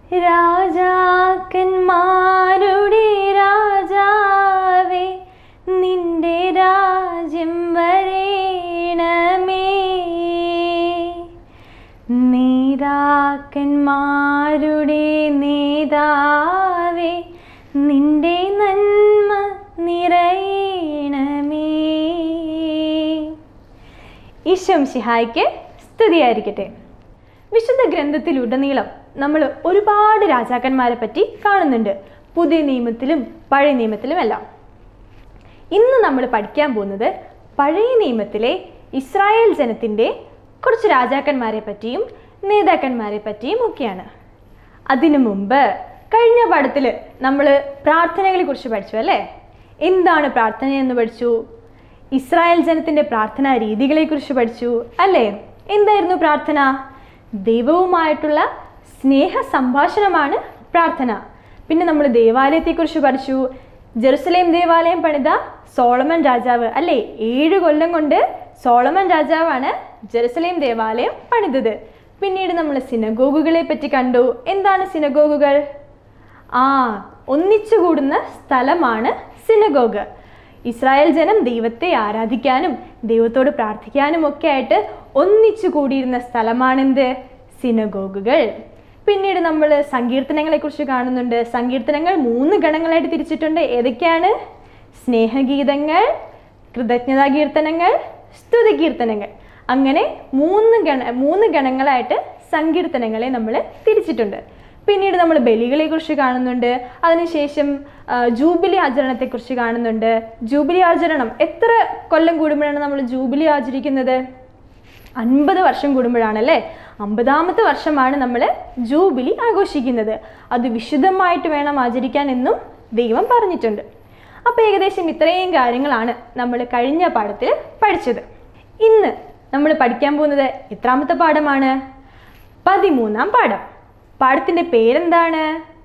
രാജാക്കന്മാരുടെ രാജാവേ നിന്റെ രാജ്യം വരേണമേ നേതാക്കന്മാരുടെ നേതാവേ നിന്റെ നന്മ നിറയണമേ ഈശോം ശിഹായ്ക്ക് സ്തുതിയായിരിക്കട്ടെ വിശുദ്ധ ഗ്രന്ഥത്തിലുടനീളം നമ്മൾ ഒരുപാട് രാജാക്കന്മാരെ പറ്റി കാണുന്നുണ്ട് പുതിയ നിയമത്തിലും പഴയ നിയമത്തിലും എല്ലാം ഇന്ന് നമ്മൾ പഠിക്കാൻ പോകുന്നത് പഴയ നിയമത്തിലെ ഇസ്രായേൽ ജനത്തിൻ്റെ കുറച്ച് രാജാക്കന്മാരെ പറ്റിയും നേതാക്കന്മാരെ പറ്റിയും ഒക്കെയാണ് അതിനു മുമ്പ് കഴിഞ്ഞ പാഠത്തിൽ നമ്മൾ പ്രാർത്ഥനകളെ കുറിച്ച് പഠിച്ചു അല്ലേ എന്താണ് പ്രാർത്ഥന എന്ന് പഠിച്ചു ഇസ്രായേൽ ജനത്തിൻ്റെ പ്രാർത്ഥനാ രീതികളെക്കുറിച്ച് പഠിച്ചു അല്ലേ എന്തായിരുന്നു പ്രാർത്ഥന ദൈവവുമായിട്ടുള്ള സ്നേഹ സംഭാഷണമാണ് പ്രാർത്ഥന പിന്നെ നമ്മൾ ദേവാലയത്തെക്കുറിച്ച് പഠിച്ചു ജെറുസലേം ദേവാലയം പണിത സോളമൻ രാജാവ് അല്ലേ ഏഴ് കൊല്ലം കൊണ്ട് സോളമൻ രാജാവാണ് ജെറുസലേം ദേവാലയം പണിതത് പിന്നീട് നമ്മൾ സിനഗോഗുകളെ പറ്റി കണ്ടു എന്താണ് സിനഗോഗുകൾ ആ ഒന്നിച്ചു കൂടുന്ന സ്ഥലമാണ് സിനഗോഗ് ഇസ്രായേൽ ജനം ദൈവത്തെ ആരാധിക്കാനും ദൈവത്തോട് പ്രാർത്ഥിക്കാനും ഒക്കെ ആയിട്ട് ഒന്നിച്ചു കൂടിയിരുന്ന സ്ഥലമാണെന്ത് സിനഗോഗുകൾ പിന്നീട് നമ്മൾ സങ്കീർത്തനങ്ങളെക്കുറിച്ച് കാണുന്നുണ്ട് സങ്കീർത്തനങ്ങൾ മൂന്ന് ഗണങ്ങളായിട്ട് തിരിച്ചിട്ടുണ്ട് ഏതൊക്കെയാണ് സ്നേഹഗീതങ്ങൾ കൃതജ്ഞതാ കീർത്തനങ്ങൾ സ്തുതി കീർത്തനങ്ങൾ അങ്ങനെ മൂന്ന് ഗണ മൂന്ന് ഗണങ്ങളായിട്ട് സങ്കീർത്തനങ്ങളെ നമ്മൾ തിരിച്ചിട്ടുണ്ട് പിന്നീട് നമ്മൾ ബലികളെ കുറിച്ച് കാണുന്നുണ്ട് അതിനുശേഷം ആ, ജൂബിലി ആചരണത്തെക്കുറിച്ച് കാണുന്നുണ്ട് ജൂബിലി ആചരണം എത്ര കൊല്ലം കൂടുമ്പോഴാണ് നമ്മൾ ജൂബിലി ആചരിക്കുന്നത് അൻപത് വർഷം കൂടുമ്പോഴാണല്ലേ അമ്പതാമത്തെ വർഷമാണ് നമ്മൾ ജൂബിലി ആഘോഷിക്കുന്നത് അത് വിശുദ്ധമായിട്ട് വേണം ആചരിക്കാൻ എന്നും ദൈവം പറഞ്ഞിട്ടുണ്ട് അപ്പോൾ ഏകദേശം ഇത്രയും കാര്യങ്ങളാണ് നമ്മൾ കഴിഞ്ഞ പാഠത്തിൽ പഠിച്ചത് ഇന്ന് നമ്മൾ പഠിക്കാൻ പോകുന്നത് എത്രാമത്തെ പാഠമാണ് പതിമൂന്നാം പാഠം പാഠത്തിൻ്റെ പേരെന്താണ്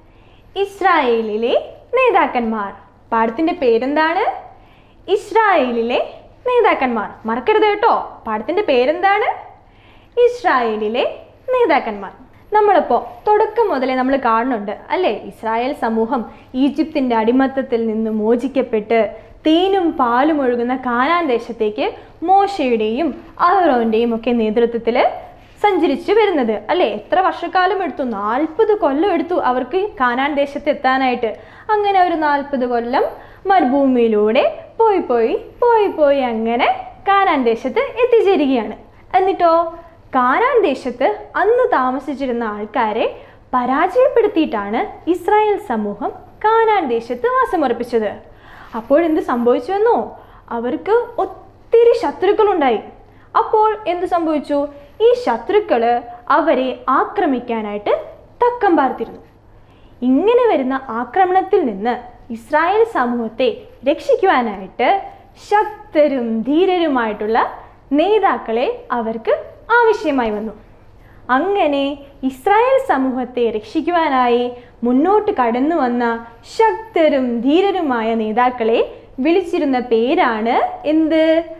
ഇസ്രായേലിലെ നേതാക്കന്മാർ പാഠത്തിൻ്റെ പേരെന്താണ് ഇസ്രായേലിലെ നേതാക്കന്മാർ മറക്കരുത് കേട്ടോ പാഠത്തിൻ്റെ പേരെന്താണ് ഇസ്രായേലിലെ നേതാക്കന്മാർ നമ്മളിപ്പോൾ തുടക്കം മുതലേ നമ്മൾ കാണുന്നുണ്ട് അല്ലേ ഇസ്രായേൽ സമൂഹം ഈജിപ്തിൻ്റെ അടിമത്തത്തിൽ നിന്ന് മോചിക്കപ്പെട്ട് തേനും പാലും ഒഴുകുന്ന കാനാൻ ദേശത്തേക്ക് മോശയുടെയും അഹ്റോൻ്റെയും ഒക്കെ നേതൃത്വത്തിൽ സഞ്ചരിച്ചു വരുന്നത് അല്ലേ എത്ര വർഷക്കാലം എടുത്തു നാൽപ്പത് കൊല്ലം എടുത്തു അവർക്ക് കാനാൻ ദേശത്ത് എത്താനായിട്ട് അങ്ങനെ ഒരു നാൽപ്പത് കൊല്ലം മരുഭൂമിയിലൂടെ പോയി പോയി പോയി പോയി അങ്ങനെ കാനാൻ ദേശത്ത് എത്തിച്ചേരുകയാണ് എന്നിട്ടോ കാനാൻ ദേശത്ത് അന്ന് താമസിച്ചിരുന്ന ആൾക്കാരെ പരാജയപ്പെടുത്തിയിട്ടാണ് ഇസ്രായേൽ സമൂഹം കാനാൻ ദേശത്ത് വാസമുറപ്പിച്ചത് അപ്പോഴെന്ത് സംഭവിച്ചുവെന്നോ അവർക്ക് ഒത്തിരി ശത്രുക്കളുണ്ടായി അപ്പോൾ എന്ത് സംഭവിച്ചു ഈ ശത്രുക്കൾ അവരെ ആക്രമിക്കാനായിട്ട് തക്കം പാർത്തിരുന്നു ഇങ്ങനെ വരുന്ന ആക്രമണത്തിൽ നിന്ന് ഇസ്രായേൽ സമൂഹത്തെ രക്ഷിക്കുവാനായിട്ട് ശക്തരും ധീരരുമായിട്ടുള്ള നേതാക്കളെ അവർക്ക് ആവശ്യമായി വന്നു അങ്ങനെ ഇസ്രായേൽ സമൂഹത്തെ രക്ഷിക്കുവാനായി മുന്നോട്ട് കടന്നു വന്ന ശക്തരും ധീരരുമായ നേതാക്കളെ വിളിച്ചിരുന്ന പേരാണ് എന്ത്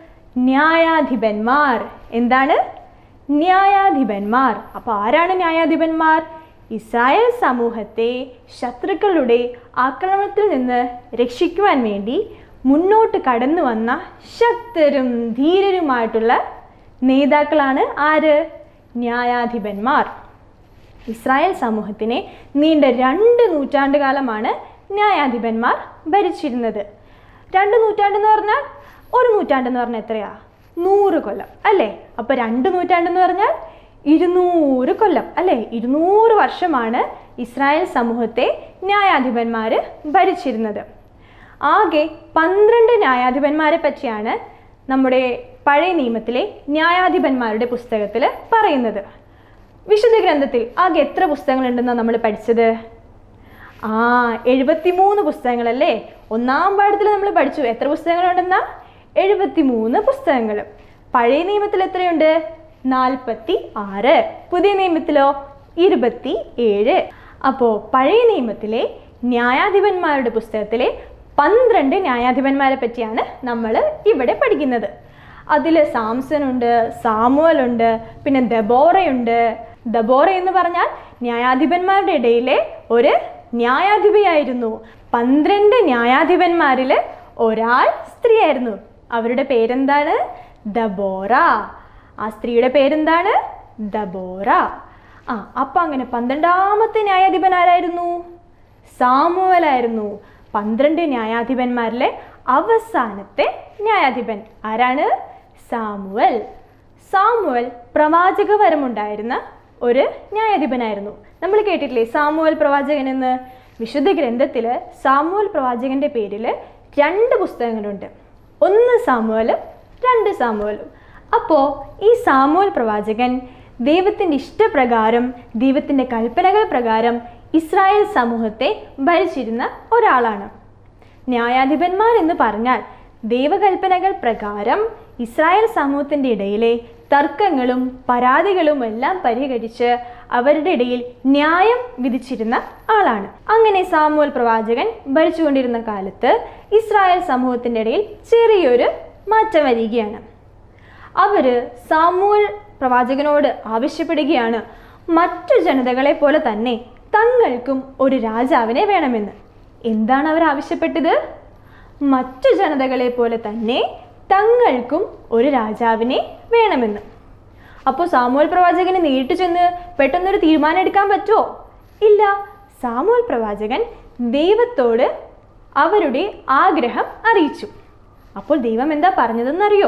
ന്യായാധിപന്മാർ എന്താണ് ന്യായാധിപന്മാർ അപ്പോൾ ആരാണ് ന്യായാധിപന്മാർ ഇസ്രായേൽ സമൂഹത്തെ ശത്രുക്കളുടെ ആക്രമണത്തിൽ നിന്ന് രക്ഷിക്കുവാൻ വേണ്ടി മുന്നോട്ട് കടന്നു വന്ന ശക്തരും ധീരരുമായിട്ടുള്ള നേതാക്കളാണ് ആര് ന്യായാധിപന്മാർ ഇസ്രായേൽ സമൂഹത്തിനെ നീണ്ട രണ്ട് നൂറ്റാണ്ട് കാലമാണ് ന്യായാധിപന്മാർ ഭരിച്ചിരുന്നത് രണ്ട് നൂറ്റാണ്ടെന്ന് പറഞ്ഞാൽ ഒരു നൂറ്റാണ്ടെന്ന് പറഞ്ഞാൽ എത്രയാ നൂറ് കൊല്ലം അല്ലേ അപ്പോൾ രണ്ട് നൂറ്റാണ്ടെന്ന് പറഞ്ഞാൽ ഇരുന്നൂറ് കൊല്ലം അല്ലേ ഇരുന്നൂറ് വർഷമാണ് ഇസ്രായേൽ സമൂഹത്തെ ന്യായാധിപന്മാർ ഭരിച്ചിരുന്നത് ആകെ പന്ത്രണ്ട് ന്യായാധിപന്മാരെ പറ്റിയാണ് നമ്മുടെ പഴയ നിയമത്തിലെ ന്യായാധിപന്മാരുടെ പുസ്തകത്തിൽ പറയുന്നത് വിശുദ്ധ ഗ്രന്ഥത്തിൽ ആകെ എത്ര പുസ്തകങ്ങളുണ്ടെന്നാണ് നമ്മൾ പഠിച്ചത് ആ എഴുപത്തിമൂന്ന് പുസ്തകങ്ങളല്ലേ ഒന്നാം പാഠത്തിൽ നമ്മൾ പഠിച്ചു എത്ര പുസ്തകങ്ങളുണ്ടെന്നാ എഴുപത്തിമൂന്ന് പുസ്തകങ്ങൾ പഴയ നിയമത്തിൽ എത്രയുണ്ട് നാൽപ്പത്തി ആറ് പുതിയ നിയമത്തിലോ ഇരുപത്തി ഏഴ് അപ്പോൾ പഴയ നിയമത്തിലെ ന്യായാധിപന്മാരുടെ പുസ്തകത്തിലെ പന്ത്രണ്ട് ന്യായാധിപന്മാരെ പറ്റിയാണ് നമ്മൾ ഇവിടെ പഠിക്കുന്നത് അതിൽ സാംസൺ ഉണ്ട് സാമുവൽ ഉണ്ട് പിന്നെ ദബോറയുണ്ട് ദബോറ എന്ന് പറഞ്ഞാൽ ന്യായാധിപന്മാരുടെ ഇടയിലെ ഒരു ന്യായാധിപയായിരുന്നു പന്ത്രണ്ട് ന്യായാധിപന്മാരിൽ ഒരാൾ സ്ത്രീയായിരുന്നു അവരുടെ പേരെന്താണ് ദബോറ ആ സ്ത്രീയുടെ പേരെന്താണ് ദബോറ ആ അപ്പം അങ്ങനെ പന്ത്രണ്ടാമത്തെ ന്യായാധിപൻ ആരായിരുന്നു സാമുവലായിരുന്നു പന്ത്രണ്ട് ന്യായാധിപന്മാരിലെ അവസാനത്തെ ന്യായാധിപൻ ആരാണ് സാമുവൽ സാമുവൽ പ്രവാചകവരമുണ്ടായിരുന്ന ഒരു ന്യായാധിപനായിരുന്നു നമ്മൾ കേട്ടിട്ടില്ലേ സാമുവൽ പ്രവാചകൻ എന്ന് വിശുദ്ധ ഗ്രന്ഥത്തിൽ സാമുവൽ പ്രവാചകന്റെ പേരിൽ രണ്ട് പുസ്തകങ്ങളുണ്ട് ഒന്ന് സാമുവലും രണ്ട് സാമുവലും അപ്പോൾ ഈ സാമുവൽ പ്രവാചകൻ ദൈവത്തിൻ്റെ ഇഷ്ടപ്രകാരം ദൈവത്തിൻ്റെ കൽപ്പനകൾ പ്രകാരം ഇസ്രായേൽ സമൂഹത്തെ ഭരിച്ചിരുന്ന ഒരാളാണ് ന്യായാധിപന്മാർ എന്ന് പറഞ്ഞാൽ ദൈവകൽപ്പനകൾ പ്രകാരം ഇസ്രായേൽ സമൂഹത്തിൻ്റെ ഇടയിലെ തർക്കങ്ങളും പരാതികളും എല്ലാം പരിഹരിച്ച് അവരുടെ ഇടയിൽ ന്യായം വിധിച്ചിരുന്ന ആളാണ് അങ്ങനെ സാമുവൽ പ്രവാചകൻ ഭരിച്ചുകൊണ്ടിരുന്ന കാലത്ത് ഇസ്രായേൽ സമൂഹത്തിൻ്റെ ഇടയിൽ ചെറിയൊരു മാറ്റം വരികയാണ് അവര് സാമുവൽ പ്രവാചകനോട് ആവശ്യപ്പെടുകയാണ് മറ്റു ജനതകളെ പോലെ തന്നെ തങ്ങൾക്കും ഒരു രാജാവിനെ വേണമെന്ന് എന്താണ് അവർ ആവശ്യപ്പെട്ടത് മറ്റു ജനതകളെ പോലെ തന്നെ തങ്ങൾക്കും ഒരു രാജാവിനെ വേണമെന്ന് അപ്പോൾ സാമുവൽ പ്രവാചകന് നേരിട്ട് ചെന്ന് പെട്ടെന്നൊരു തീരുമാനം എടുക്കാൻ പറ്റുമോ ഇല്ല സാമുവൽ പ്രവാചകൻ ദൈവത്തോട് അവരുടെ ആഗ്രഹം അറിയിച്ചു അപ്പോൾ ദൈവം എന്താ പറഞ്ഞതെന്നറിയോ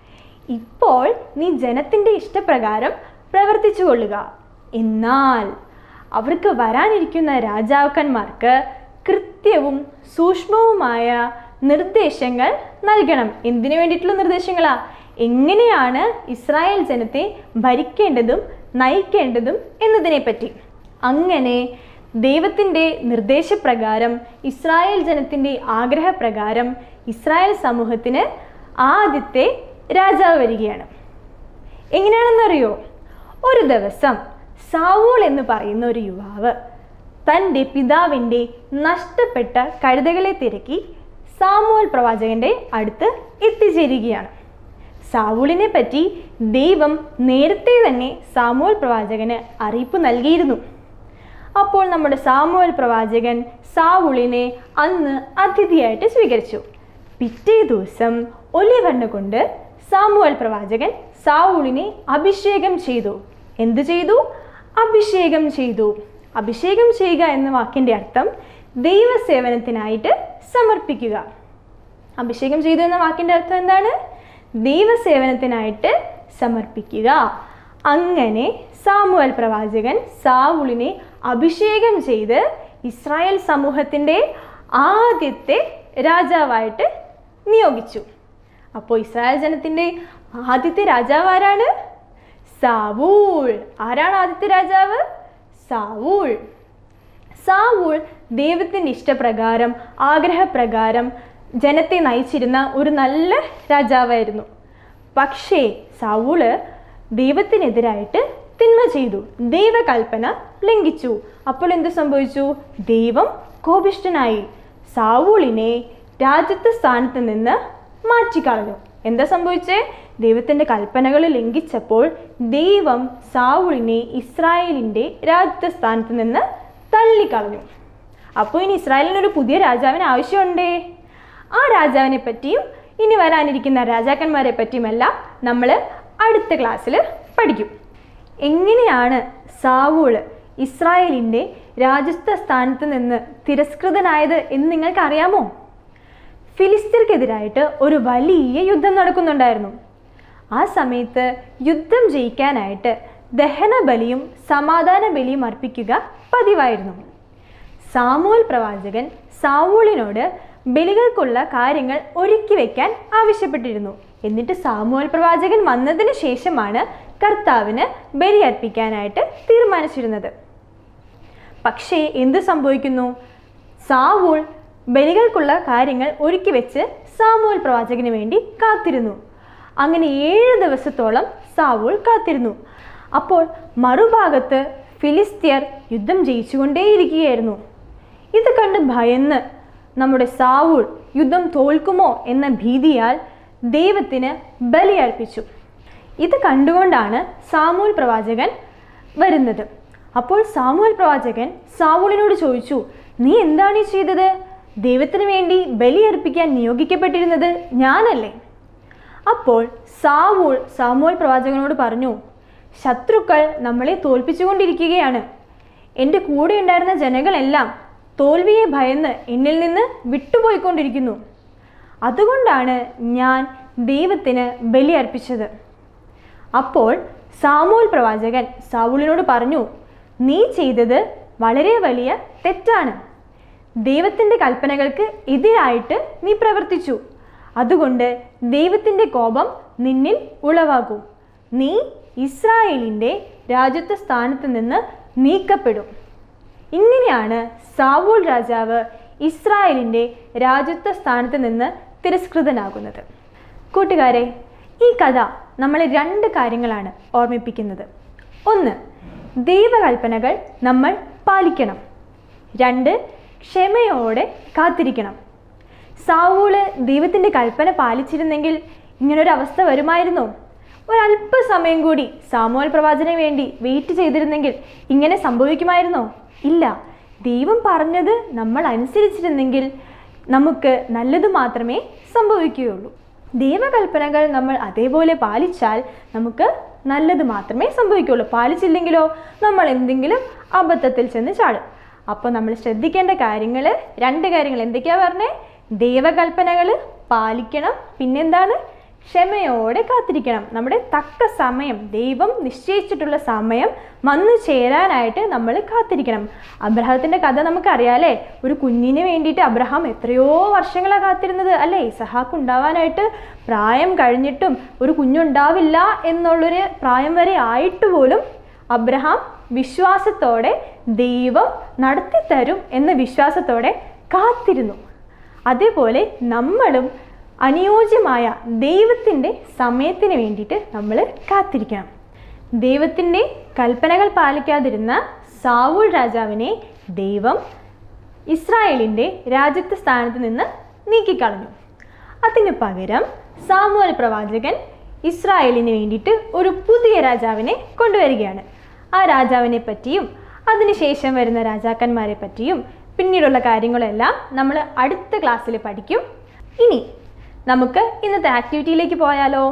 ഇപ്പോൾ നീ ജനത്തിൻ്റെ ഇഷ്ടപ്രകാരം പ്രവർത്തിച്ചു കൊള്ളുക എന്നാൽ അവർക്ക് വരാനിരിക്കുന്ന രാജാക്കന്മാർക്ക് കൃത്യവും സൂക്ഷ്മവുമായ നിർദ്ദേശങ്ങൾ നൽകണം എന്തിനു വേണ്ടിയിട്ടുള്ള നിർദ്ദേശങ്ങളാ എങ്ങനെയാണ് ഇസ്രായേൽ ജനത്തെ ഭരിക്കേണ്ടതും നയിക്കേണ്ടതും എന്നതിനെപ്പറ്റി അങ്ങനെ ദൈവത്തിൻ്റെ നിർദ്ദേശപ്രകാരം ഇസ്രായേൽ ജനത്തിൻ്റെ ആഗ്രഹപ്രകാരം ഇസ്രായേൽ സമൂഹത്തിന് ആദ്യത്തെ രാജാവ് വരികയാണ് എങ്ങനെയാണെന്നറിയോ ഒരു ദിവസം സാവൂൾ എന്ന് പറയുന്ന ഒരു യുവാവ് തൻ്റെ പിതാവിൻ്റെ നഷ്ടപ്പെട്ട കഴുതകളെ തിരക്കി സാമുവൽ പ്രവാചകന്റെ അടുത്ത് എത്തിച്ചേരുകയാണ് സാവൂളിനെ പറ്റി ദൈവം നേരത്തെ തന്നെ സാമുവൽ പ്രവാചകന് അറിയിപ്പ് നൽകിയിരുന്നു അപ്പോൾ നമ്മുടെ സാമുവൽ പ്രവാചകൻ സാവുളിനെ അന്ന് അതിഥിയായിട്ട് സ്വീകരിച്ചു പിറ്റേ ദിവസം ഒലിവണ്ണ കൊണ്ട് സാമുവൽ പ്രവാചകൻ സാവുളിനെ അഭിഷേകം ചെയ്തു എന്തു ചെയ്തു അഭിഷേകം ചെയ്തു അഭിഷേകം ചെയ്യുക എന്ന വാക്കിൻ്റെ അർത്ഥം ദൈവസേവനത്തിനായിട്ട് സമർപ്പിക്കുക അഭിഷേകം ചെയ്തു എന്ന വാക്കിൻ്റെ അർത്ഥം എന്താണ് ദൈവസേവനത്തിനായിട്ട് സമർപ്പിക്കുക അങ്ങനെ സാമുവൽ പ്രവാചകൻ സാവുളിനെ അഭിഷേകം ചെയ്ത് ഇസ്രായേൽ സമൂഹത്തിൻ്റെ ആദ്യത്തെ രാജാവായിട്ട് നിയോഗിച്ചു അപ്പോൾ ഇസ്രായേൽ ജനത്തിൻ്റെ ആദ്യത്തെ രാജാവ് ആരാണ് സാവൂൾ ആരാണ് ആദ്യത്തെ രാജാവ് സാവൂൾ സാവൂൾ ദൈവത്തിൻ്റെ ഇഷ്ടപ്രകാരം ആഗ്രഹപ്രകാരം ജനത്തെ നയിച്ചിരുന്ന ഒരു നല്ല രാജാവായിരുന്നു പക്ഷേ സാവൂള് ദൈവത്തിനെതിരായിട്ട് തിന്മ ചെയ്തു ദൈവകൽപ്പന ലംഘിച്ചു അപ്പോൾ എന്ത് സംഭവിച്ചു ദൈവം കോപിഷ്ഠനായി സാവൂളിനെ രാജ്യത്തെ സ്ഥാനത്ത് നിന്ന് മാറ്റിക്കളഞ്ഞു എന്താ സംഭവിച്ചേ ദൈവത്തിൻ്റെ കൽപ്പനകൾ ലംഘിച്ചപ്പോൾ ദൈവം സാവൂളിനെ ഇസ്രായേലിൻ്റെ രാജ്യത്തെ സ്ഥാനത്ത് നിന്ന് തള്ളിക്കളഞ്ഞു അപ്പോൾ ഇനി ഇസ്രായേലിന് ഒരു പുതിയ രാജാവിന് ആവശ്യമുണ്ടേ ആ രാജാവിനെ പറ്റിയും ഇനി വരാനിരിക്കുന്ന രാജാക്കന്മാരെ പറ്റിയുമെല്ലാം നമ്മൾ അടുത്ത ക്ലാസ്സിൽ പഠിക്കും എങ്ങനെയാണ് സാവൂള് ഇസ്രായേലിൻ്റെ രാജ്യസ്ഥ സ്ഥാനത്ത് നിന്ന് തിരസ്കൃതനായത് എന്ന് നിങ്ങൾക്ക് അറിയാമോ ഫിലിസ്തീർക്കെതിരായിട്ട് ഒരു വലിയ യുദ്ധം നടക്കുന്നുണ്ടായിരുന്നു ആ സമയത്ത് യുദ്ധം ജയിക്കാനായിട്ട് ദഹന ബലിയും സമാധാന ബലിയും അർപ്പിക്കുക പതിവായിരുന്നു സാമുവൽ പ്രവാചകൻ സാവൂളിനോട് ബലികൾക്കുള്ള കാര്യങ്ങൾ ഒരുക്കി വയ്ക്കാൻ ആവശ്യപ്പെട്ടിരുന്നു എന്നിട്ട് സാമുവൽ പ്രവാചകൻ വന്നതിന് ശേഷമാണ് കർത്താവിന് ബലി അർപ്പിക്കാനായിട്ട് തീരുമാനിച്ചിരുന്നത് പക്ഷേ എന്ത് സംഭവിക്കുന്നു സാവൂൾ ബലികൾക്കുള്ള കാര്യങ്ങൾ ഒരുക്കി വെച്ച് സാമുവൽ പ്രവാചകന് വേണ്ടി കാത്തിരുന്നു അങ്ങനെ ഏഴ് ദിവസത്തോളം സാവൂൾ കാത്തിരുന്നു അപ്പോൾ മറുഭാഗത്ത് ഫിലിസ്തീയർ യുദ്ധം ജയിച്ചുകൊണ്ടേയിരിക്കുകയായിരുന്നു ഇത് കണ്ട് ഭയന്ന് നമ്മുടെ സാവൂൾ യുദ്ധം തോൽക്കുമോ എന്ന ഭീതിയാൽ ദൈവത്തിന് ബലിയർപ്പിച്ചു ഇത് കണ്ടുകൊണ്ടാണ് സാമൂൽ പ്രവാചകൻ വരുന്നത് അപ്പോൾ സാമുവൽ പ്രവാചകൻ സാവൂളിനോട് ചോദിച്ചു നീ എന്താണ് ഈ ചെയ്തത് ദൈവത്തിന് വേണ്ടി ബലിയർപ്പിക്കാൻ നിയോഗിക്കപ്പെട്ടിരുന്നത് ഞാനല്ലേ അപ്പോൾ സാവൂൾ സാമുവൽ പ്രവാചകനോട് പറഞ്ഞു ശത്രുക്കൾ നമ്മളെ തോൽപ്പിച്ചുകൊണ്ടിരിക്കുകയാണ് എൻ്റെ കൂടെ ഉണ്ടായിരുന്ന ജനങ്ങളെല്ലാം തോൽവിയെ ഭയന്ന് എന്നിൽ നിന്ന് വിട്ടുപോയിക്കൊണ്ടിരിക്കുന്നു അതുകൊണ്ടാണ് ഞാൻ ദൈവത്തിന് ബലി അർപ്പിച്ചത് അപ്പോൾ സാമൂൽ പ്രവാചകൻ സാവൂളിനോട് പറഞ്ഞു നീ ചെയ്തത് വളരെ വലിയ തെറ്റാണ് ദൈവത്തിൻ്റെ കൽപ്പനകൾക്ക് എതിരായിട്ട് നീ പ്രവർത്തിച്ചു അതുകൊണ്ട് ദൈവത്തിൻ്റെ കോപം നിന്നിൽ ഉളവാകും നീ ഇസ്രായേലിൻ്റെ രാജ്യത്വ സ്ഥാനത്ത് നിന്ന് നീക്കപ്പെടും ഇങ്ങനെയാണ് സാവൂൾ രാജാവ് ഇസ്രായേലിൻ്റെ രാജ്യത്വ സ്ഥാനത്ത് നിന്ന് തിരസ്കൃതനാകുന്നത് കൂട്ടുകാരെ ഈ കഥ നമ്മളെ രണ്ട് കാര്യങ്ങളാണ് ഓർമ്മിപ്പിക്കുന്നത് ഒന്ന് ദൈവകൽപ്പനകൾ നമ്മൾ പാലിക്കണം രണ്ട് ക്ഷമയോടെ കാത്തിരിക്കണം സാവൂള് ദൈവത്തിൻ്റെ കൽപ്പന പാലിച്ചിരുന്നെങ്കിൽ ഇങ്ങനൊരു അവസ്ഥ വരുമായിരുന്നോ ഒരല്പസമയം കൂടി സാമൂഹൽ പ്രവാചന വേണ്ടി വെയിറ്റ് ചെയ്തിരുന്നെങ്കിൽ ഇങ്ങനെ സംഭവിക്കുമായിരുന്നോ ഇല്ല ദൈവം പറഞ്ഞത് നമ്മൾ അനുസരിച്ചിരുന്നെങ്കിൽ നമുക്ക് നല്ലത് മാത്രമേ സംഭവിക്കുകയുള്ളൂ ദൈവകൽപ്പനകൾ നമ്മൾ അതേപോലെ പാലിച്ചാൽ നമുക്ക് നല്ലത് മാത്രമേ സംഭവിക്കുകയുള്ളൂ പാലിച്ചില്ലെങ്കിലോ നമ്മൾ എന്തെങ്കിലും അബദ്ധത്തിൽ ചെന്ന് ചാടും അപ്പോൾ നമ്മൾ ശ്രദ്ധിക്കേണ്ട കാര്യങ്ങൾ രണ്ട് കാര്യങ്ങൾ എന്തൊക്കെയാ പറഞ്ഞേ ദൈവകൽപ്പനകൾ പാലിക്കണം പിന്നെന്താണ് ക്ഷമയോടെ കാത്തിരിക്കണം നമ്മുടെ തക്ക സമയം ദൈവം നിശ്ചയിച്ചിട്ടുള്ള സമയം വന്നു ചേരാനായിട്ട് നമ്മൾ കാത്തിരിക്കണം അബ്രഹത്തിൻ്റെ കഥ നമുക്കറിയാലേ ഒരു കുഞ്ഞിന് വേണ്ടിയിട്ട് അബ്രഹാം എത്രയോ വർഷങ്ങളാണ് കാത്തിരുന്നത് അല്ലേ ഇസഹാക്ക് ഉണ്ടാവാനായിട്ട് പ്രായം കഴിഞ്ഞിട്ടും ഒരു കുഞ്ഞുണ്ടാവില്ല എന്നുള്ളൊരു പ്രായം വരെ ആയിട്ട് പോലും അബ്രഹാം വിശ്വാസത്തോടെ ദൈവം നടത്തിത്തരും എന്ന വിശ്വാസത്തോടെ കാത്തിരുന്നു അതേപോലെ നമ്മളും അനുയോജ്യമായ ദൈവത്തിൻ്റെ സമയത്തിന് വേണ്ടിയിട്ട് നമ്മൾ കാത്തിരിക്കണം ദൈവത്തിൻ്റെ കൽപ്പനകൾ പാലിക്കാതിരുന്ന സാവൂൾ രാജാവിനെ ദൈവം ഇസ്രായേലിൻ്റെ രാജ്യത്വ സ്ഥാനത്ത് നിന്ന് നീക്കിക്കളഞ്ഞു അതിന് പകരം സാമുവൽ പ്രവാചകൻ ഇസ്രായേലിന് വേണ്ടിയിട്ട് ഒരു പുതിയ രാജാവിനെ കൊണ്ടുവരികയാണ് ആ രാജാവിനെ പറ്റിയും അതിനുശേഷം വരുന്ന രാജാക്കന്മാരെ പറ്റിയും പിന്നീടുള്ള കാര്യങ്ങളെല്ലാം നമ്മൾ അടുത്ത ക്ലാസ്സിൽ പഠിക്കും ഇനി നമുക്ക് ഇന്നത്തെ ആക്ടിവിറ്റിയിലേക്ക് പോയാലോ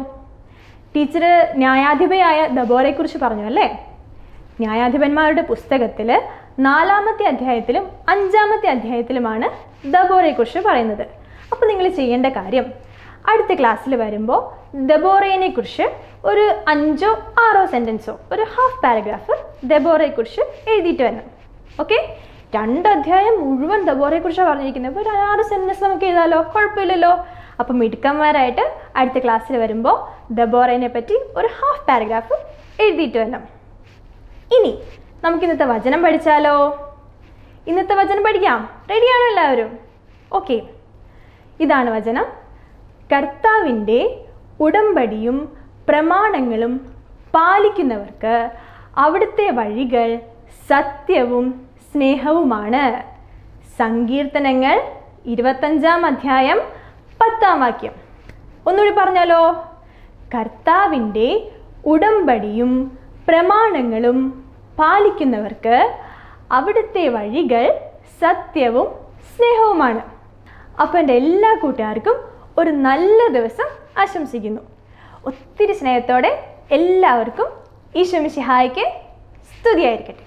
ടീച്ചർ ന്യായാധിപയായ ദബോറയെക്കുറിച്ച് പറഞ്ഞു അല്ലേ ന്യായാധിപന്മാരുടെ പുസ്തകത്തിൽ നാലാമത്തെ അധ്യായത്തിലും അഞ്ചാമത്തെ അധ്യായത്തിലുമാണ് ദബോറയെക്കുറിച്ച് പറയുന്നത് അപ്പോൾ നിങ്ങൾ ചെയ്യേണ്ട കാര്യം അടുത്ത ക്ലാസ്സിൽ വരുമ്പോൾ ദബോറയെ കുറിച്ച് ഒരു അഞ്ചോ ആറോ സെൻറ്റൻസോ ഒരു ഹാഫ് പാരഗ്രാഫ് ദബോറയെക്കുറിച്ച് എഴുതിയിട്ട് വരണം ഓക്കെ രണ്ട് അധ്യായം മുഴുവൻ ദബോറയെക്കുറിച്ചാണ് പറഞ്ഞിരിക്കുന്നത് അപ്പോൾ ഒരു ആറ് സെൻറ്റൻസ് നമുക്ക് എഴുതാമല്ലോ കുഴപ്പമില്ലല്ലോ അപ്പം മിടുക്കന്മാരായിട്ട് അടുത്ത ക്ലാസ്സിൽ വരുമ്പോൾ ദബോറയെ പറ്റി ഒരു ഹാഫ് പാരഗ്രാഫ് എഴുതിയിട്ട് വരണം ഇനി നമുക്ക് ഇന്നത്തെ വചനം പഠിച്ചാലോ ഇന്നത്തെ വചനം പഠിക്കാം റെഡിയാണോ എല്ലാവരും ഓക്കെ ഇതാണ് വചനം കർത്താവിൻ്റെ ഉടമ്പടിയും പ്രമാണങ്ങളും പാലിക്കുന്നവർക്ക് അവിടുത്തെ വഴികൾ സത്യവും സ്നേഹവുമാണ് സങ്കീർത്തനങ്ങൾ ഇരുപത്തഞ്ചാം അധ്യായം പത്താം വാക്യം ഒന്നുകൂടി പറഞ്ഞാലോ കർത്താവിൻ്റെ ഉടമ്പടിയും പ്രമാണങ്ങളും പാലിക്കുന്നവർക്ക് അവിടുത്തെ വഴികൾ സത്യവും സ്നേഹവുമാണ് അപ്പോൾ എൻ്റെ എല്ലാ കൂട്ടുകാർക്കും ഒരു നല്ല ദിവസം ആശംസിക്കുന്നു ഒത്തിരി സ്നേഹത്തോടെ എല്ലാവർക്കും ഈശ്വമിശിഹായ്ക്ക് സ്തുതിയായിരിക്കട്ടെ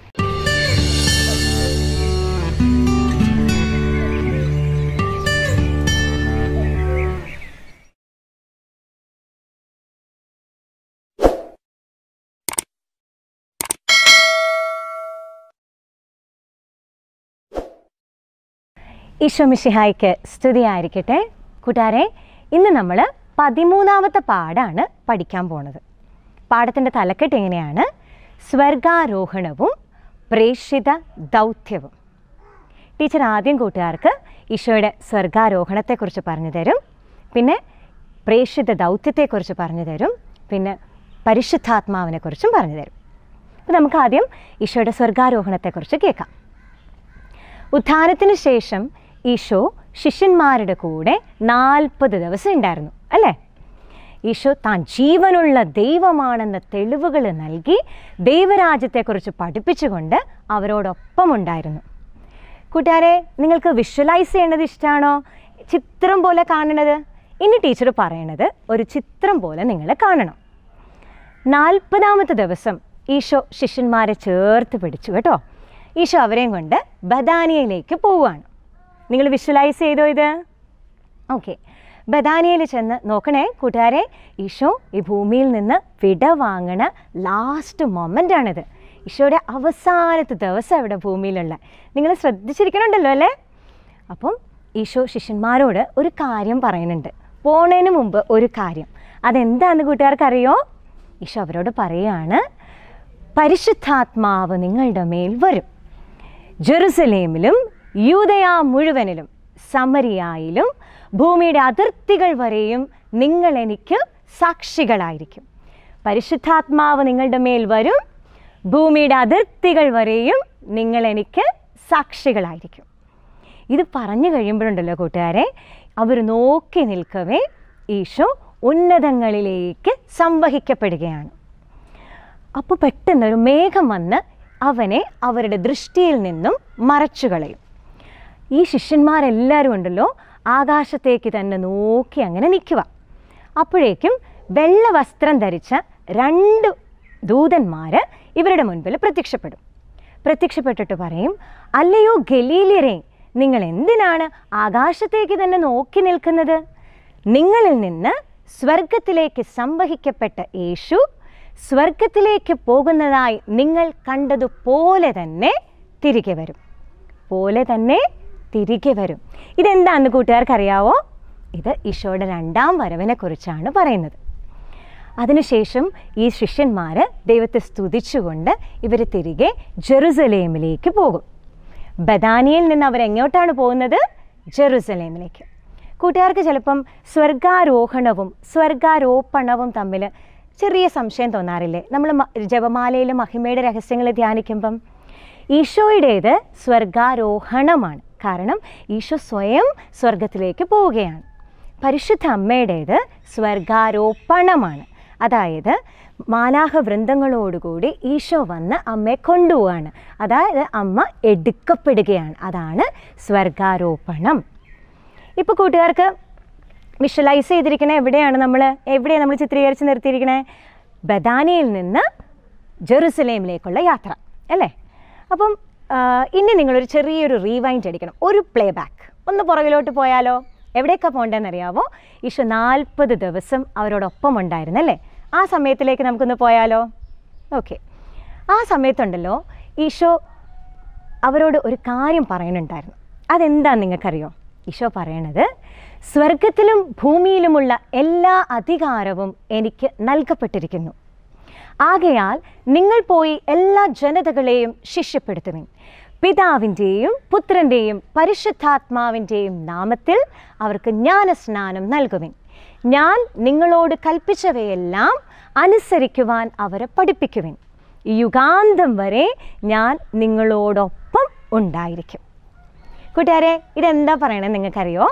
ഈശോ മിശിഹായ്ക്ക് സ്തുതിയായിരിക്കട്ടെ കൂട്ടുകാരെ ഇന്ന് നമ്മൾ പതിമൂന്നാമത്തെ പാഠാണ് പഠിക്കാൻ പോണത് പാഠത്തിൻ്റെ തലക്കെട്ട് എങ്ങനെയാണ് സ്വർഗാരോഹണവും പ്രേക്ഷിത ദൗത്യവും ടീച്ചർ ആദ്യം കൂട്ടുകാർക്ക് ഈശോയുടെ സ്വർഗാരോഹണത്തെക്കുറിച്ച് പറഞ്ഞു തരും പിന്നെ പ്രേക്ഷിത ദൗത്യത്തെക്കുറിച്ച് പറഞ്ഞു തരും പിന്നെ പരിശുദ്ധാത്മാവിനെക്കുറിച്ചും പറഞ്ഞു തരും അപ്പോൾ നമുക്ക് ആദ്യം ഈശോയുടെ സ്വർഗാരോഹണത്തെക്കുറിച്ച് കേൾക്കാം ഉത്ഥാനത്തിന് ശേഷം ഈശോ ശിഷ്യന്മാരുടെ കൂടെ നാൽപ്പത് ദിവസം ഉണ്ടായിരുന്നു അല്ലേ ഈശോ താൻ ജീവനുള്ള ദൈവമാണെന്ന തെളിവുകൾ നൽകി ദൈവരാജ്യത്തെക്കുറിച്ച് പഠിപ്പിച്ചുകൊണ്ട് അവരോടൊപ്പം ഉണ്ടായിരുന്നു കൂട്ടുകാരെ നിങ്ങൾക്ക് വിഷ്വലൈസ് ചെയ്യേണ്ടത് ഇഷ്ടമാണോ ചിത്രം പോലെ കാണണത് ഇനി ടീച്ചർ പറയണത് ഒരു ചിത്രം പോലെ നിങ്ങൾ കാണണം നാൽപ്പതാമത്തെ ദിവസം ഈശോ ശിഷ്യന്മാരെ ചേർത്ത് പിടിച്ചു കേട്ടോ ഈശോ അവരെയും കൊണ്ട് ബദാനിയയിലേക്ക് പോവുകയാണ് നിങ്ങൾ വിഷ്വലൈസ് ചെയ്തോ ഇത് ഓക്കെ ബദാനിയയിൽ ചെന്ന് നോക്കണേ കൂട്ടുകാരെ ഈശോ ഈ ഭൂമിയിൽ നിന്ന് വിട വാങ്ങണ ലാസ്റ്റ് മൊമെൻ്റ് ആണിത് ഈശോയുടെ അവസാനത്തെ ദിവസം ഇവിടെ ഭൂമിയിലുള്ള നിങ്ങൾ ശ്രദ്ധിച്ചിരിക്കണുണ്ടല്ലോ അല്ലേ അപ്പം ഈശോ ശിഷ്യന്മാരോട് ഒരു കാര്യം പറയുന്നുണ്ട് പോണതിന് മുമ്പ് ഒരു കാര്യം അതെന്താണെന്ന് കൂട്ടുകാർക്കറിയോ ഈശോ അവരോട് പറയുകയാണ് പരിശുദ്ധാത്മാവ് നിങ്ങളുടെ മേൽ വരും ജെറുസലേമിലും യൂതയ മുഴുവനിലും സമരിയായിലും ഭൂമിയുടെ അതിർത്തികൾ വരെയും നിങ്ങൾ എനിക്ക് സാക്ഷികളായിരിക്കും പരിശുദ്ധാത്മാവ് നിങ്ങളുടെ മേൽ വരും ഭൂമിയുടെ അതിർത്തികൾ വരെയും നിങ്ങൾ എനിക്ക് സാക്ഷികളായിരിക്കും ഇത് പറഞ്ഞു കഴിയുമ്പോഴുണ്ടല്ലോ കൂട്ടുകാരെ അവർ നോക്കി നിൽക്കവേ ഈശോ ഉന്നതങ്ങളിലേക്ക് സംവഹിക്കപ്പെടുകയാണ് അപ്പോൾ പെട്ടെന്ന് ഒരു മേഘം വന്ന് അവനെ അവരുടെ ദൃഷ്ടിയിൽ നിന്നും മറച്ചു കളയും ഈ ശിഷ്യന്മാരെല്ലാവരും ഉണ്ടല്ലോ ആകാശത്തേക്ക് തന്നെ നോക്കി അങ്ങനെ നിൽക്കുക അപ്പോഴേക്കും വെള്ള വസ്ത്രം ധരിച്ച രണ്ട് ദൂതന്മാർ ഇവരുടെ മുൻപിൽ പ്രത്യക്ഷപ്പെടും പ്രത്യക്ഷപ്പെട്ടിട്ട് പറയും അല്ലയോ ഗലീലിയരെ നിങ്ങൾ എന്തിനാണ് ആകാശത്തേക്ക് തന്നെ നോക്കി നിൽക്കുന്നത് നിങ്ങളിൽ നിന്ന് സ്വർഗത്തിലേക്ക് സംവഹിക്കപ്പെട്ട യേശു സ്വർഗത്തിലേക്ക് പോകുന്നതായി നിങ്ങൾ കണ്ടതുപോലെ തന്നെ തിരികെ വരും പോലെ തന്നെ തിരികെ വരും ഇതെന്താണെന്ന് കൂട്ടുകാർക്കറിയാവോ ഇത് ഈശോയുടെ രണ്ടാം വരവിനെ കുറിച്ചാണ് പറയുന്നത് അതിനുശേഷം ഈ ശിഷ്യന്മാർ ദൈവത്തെ സ്തുതിച്ചുകൊണ്ട് ഇവർ തിരികെ ജെറുസലേമിലേക്ക് പോകും ബദാനിയിൽ നിന്ന് അവരെങ്ങോട്ടാണ് പോകുന്നത് ജെറുസലേമിലേക്ക് കൂട്ടുകാർക്ക് ചിലപ്പം സ്വർഗാരോഹണവും സ്വർഗാരോപണവും തമ്മിൽ ചെറിയ സംശയം തോന്നാറില്ലേ നമ്മൾ മ- ജപമാലയിലെ മഹിമയുടെ രഹസ്യങ്ങൾ ധ്യാനിക്കുമ്പം ഈശോയുടേത് സ്വർഗാരോഹണമാണ് കാരണം ഈശോ സ്വയം സ്വർഗത്തിലേക്ക് പോവുകയാണ് പരിശുദ്ധ അമ്മയുടേത് സ്വർഗാരോപണമാണ് അതായത് മാലാഹ വൃന്ദങ്ങളോടുകൂടി ഈശോ വന്ന് അമ്മയെ കൊണ്ടുപോവാണ് അതായത് അമ്മ എടുക്കപ്പെടുകയാണ് അതാണ് സ്വർഗാരോപണം ഇപ്പോൾ കൂട്ടുകാർക്ക് വിഷ്വലൈസ് ചെയ്തിരിക്കണേ എവിടെയാണ് നമ്മൾ എവിടെയാണ് നമ്മൾ ചിത്രീകരിച്ച് നിർത്തിയിരിക്കണേ ബദാനിയിൽ നിന്ന് ജെറുസലേമിലേക്കുള്ള യാത്ര അല്ലേ അപ്പം ആ, ഇനി നിങ്ങളൊരു ചെറിയൊരു റീവൈൻഡ് അടിക്കണം ഒരു പ്ലേ ബാക്ക് ഒന്ന് പുറകിലോട്ട് പോയാലോ എവിടേക്കാണ് പോകേണ്ടതെന്നറിയാവോ ഈശോ നാൽപ്പത് ദിവസം അവരോടൊപ്പം ഉണ്ടായിരുന്നല്ലേ ആ സമയത്തിലേക്ക് നമുക്കൊന്ന് പോയാലോ ഓക്കെ ആ സമയത്തുണ്ടല്ലോ ഈശോ അവരോട് ഒരു കാര്യം പറയുന്നുണ്ടായിരുന്നു അതെന്താന്ന് നിങ്ങൾക്കറിയോ ഈശോ പറയണത് സ്വർഗത്തിലും ഭൂമിയിലുമുള്ള എല്ലാ അധികാരവും എനിക്ക് നൽകപ്പെട്ടിരിക്കുന്നു ആകയാൽ നിങ്ങൾ പോയി എല്ലാ ജനതകളെയും ശിഷ്യപ്പെടുത്തുവിൻ പിതാവിൻ്റെയും പുത്രൻ്റെയും പരിശുദ്ധാത്മാവിൻ്റെയും നാമത്തിൽ അവർക്ക് ജ്ഞാനസ്നാനം നൽകുവിൻ ഞാൻ നിങ്ങളോട് കൽപ്പിച്ചവയെല്ലാം അനുസരിക്കുവാൻ അവരെ പഠിപ്പിക്കുവിൻ ഈ യുഗാന്തം വരെ ഞാൻ നിങ്ങളോടൊപ്പം ഉണ്ടായിരിക്കും കൂട്ടുകാരെ ഇതെന്താ പറയണത് നിങ്ങൾക്കറിയോ